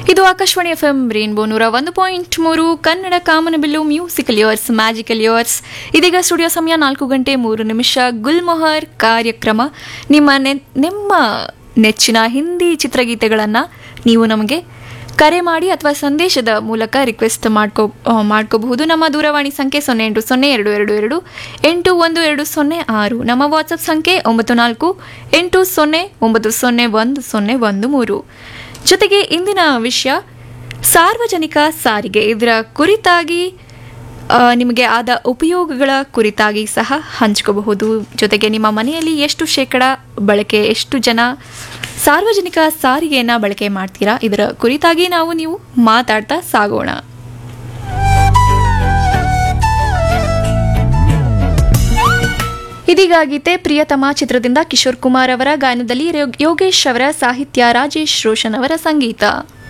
ಇದು Akashvani F M rainbow ನೂರ ಒಂದು ಪಾಯಿಂಟ್ ಮೂರು ಕನ್ನಡ ಕಾಮನಬಿಲ್ಲು ಮ್ಯೂಸಿಕಲ್ ಇಯರ್ಸ್ ಮ್ಯಾಜಿಕಲ್ ಇಯರ್ಸ್ ಇದೀಗ ಸ್ಟುಡಿಯೋ ಸಮಯ ನಾಲ್ಕು ಗಂಟೆ ಮೂರು ನಿಮಿಷ ಗುಲ್ಮೊಹರ್ ಕಾರ್ಯಕ್ರಮ ನಿಮ್ಮ ನೆ ನಿಮ್ಮ ನೆಚ್ಚಿನ ಹಿಂದಿ ಚಿತ್ರಗೀತೆಗಳನ್ನು ನೀವು ನಮಗೆ ಕರೆ ಮಾಡಿ ಅಥವಾ ಸಂದೇಶದ ಮೂಲಕ ರಿಕ್ವೆಸ್ಟ್ ಮಾಡ್ಕೋ ಆ, ಮಾಡ್ಕೋಬಹುದು ನಮ್ಮ ದೂರವಾಣಿ ಸಂಖ್ಯೆ ಸೊನ್ನೆ ಎಂಟು ಸೊನ್ನೆ ಎರಡು ಎರಡು ಎರಡು ಎಂಟು ಒಂದು ಎರಡು ಸೊನ್ನೆ ಆರು ನಮ್ಮ ವಾಟ್ಸಪ್ ಸಂಖ್ಯೆ ಒಂಬತ್ತು ನಾಲ್ಕು ಎಂಟು ಸೊನ್ನೆ ಒಂಬತ್ತು ಸೊನ್ನೆ ಒಂದು ಸೊನ್ನೆ ಒಂದು ಮೂರು ಜೊತೆಗೆ ಇಂದಿನ ವಿಷಯ ಸಾರ್ವಜನಿಕ ಸಾರಿಗೆ ಇದರ ಕುರಿತಾಗಿ ಆ, ನಿಮಗೆ ಆದ ಉಪಯೋಗಗಳ ಕುರಿತಾಗಿ ಸಹ ಹಂಚ್ಕೋಬಹುದು ಜೊತೆಗೆ ನಿಮ್ಮ ಮನೆಯಲ್ಲಿ ಎಷ್ಟು ಶೇಕಡ ಬಳಕೆ ಎಷ್ಟು ಜನ ಸಾರ್ವಜನಿಕ ಸಾರಿಗೆಯನ್ನು ಬಳಕೆ ಮಾಡ್ತೀರಾ ಇದರ ಕುರಿತಾಗಿ ನಾವು ನೀವು ಮಾತಾಡ್ತಾ ಸಾಗೋಣ ಇದೀಗ ಗೀತೆ ಪ್ರಿಯತಮ ಚಿತ್ರದಿಂದ ಕಿಶೋರ್ ಕುಮಾರ್ ಅವರ ಗಾಯನದಲ್ಲಿ ಯೋಗೇಶ್ ಅವರ ಸಾಹಿತ್ಯ ರಾಜೇಶ್ ರೋಷನ್ ಅವರ ಸಂಗೀತ